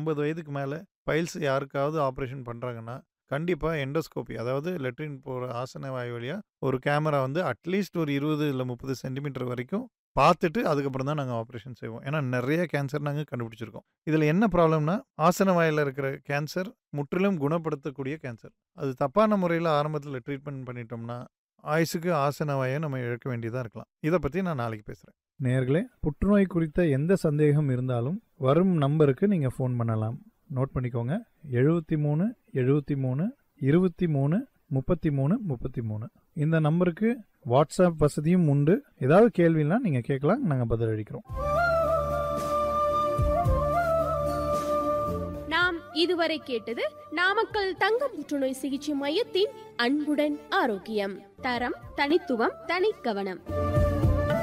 ஐம்பது வயதுக்கு மேலே பைல்ஸ் யாருக்காவது ஆப்ரேஷன் பண்ணுறாங்கன்னா கண்டிப்பாக எண்டோஸ்கோபி அதாவது லெட்ரின் போகிற ஆசன வாய் வழியாக ஒரு கேமரா வந்து அட்லீஸ்ட் ஒரு இருபது இல்லை முப்பது சென்டிமீட்டர் வரைக்கும் பார்த்துட்டு அதுக்கப்புறம் தான் நாங்கள் ஆப்ரேஷன் செய்வோம் ஏன்னா நிறைய கேன்சர் நாங்கள் கண்டுபிடிச்சிருக்கோம் இதில் என்ன ப்ராப்ளம்னா ஆசன வாயில் இருக்கிற கேன்சர் முற்றிலும் குணப்படுத்தக்கூடிய கேன்சர் அது தப்பான முறையில் ஆரம்பத்தில் ட்ரீட்மெண்ட் பண்ணிட்டோம்னா ஆயுசுக்கு ஆசன வாயை நம்ம இழக்க வேண்டியதாக இருக்கலாம் இதை பற்றி நான் நாளைக்கு பேசுகிறேன் நேர்களே புற்றுநோய் குறித்த எந்த சந்தேகம் இருந்தாலும் வரும் நம்பருக்கு நீங்கள் ஃபோன் பண்ணலாம் நோட் பண்ணிக்கோங்க எழுபத்தி மூணு எழுபத்தி மூணு இருபத்தி மூணு முப்பத்தி மூணு முப்பத்தி மூணு இந்த நம்பருக்கு வாட்ஸ்அப் வசதியும் உண்டு ஏதாவது கேள்வினா நீங்கள் கேட்கலாம் நாங்கள் பதில் அளிக்கிறோம் நாம் இதுவரை கேட்டது நாமக்கல் தங்க புற்றுநோய் சிகிச்சை மையத்தின் அன்புடன் ஆரோக்கியம் தரம் தனித்துவம் தனிக்கவனம்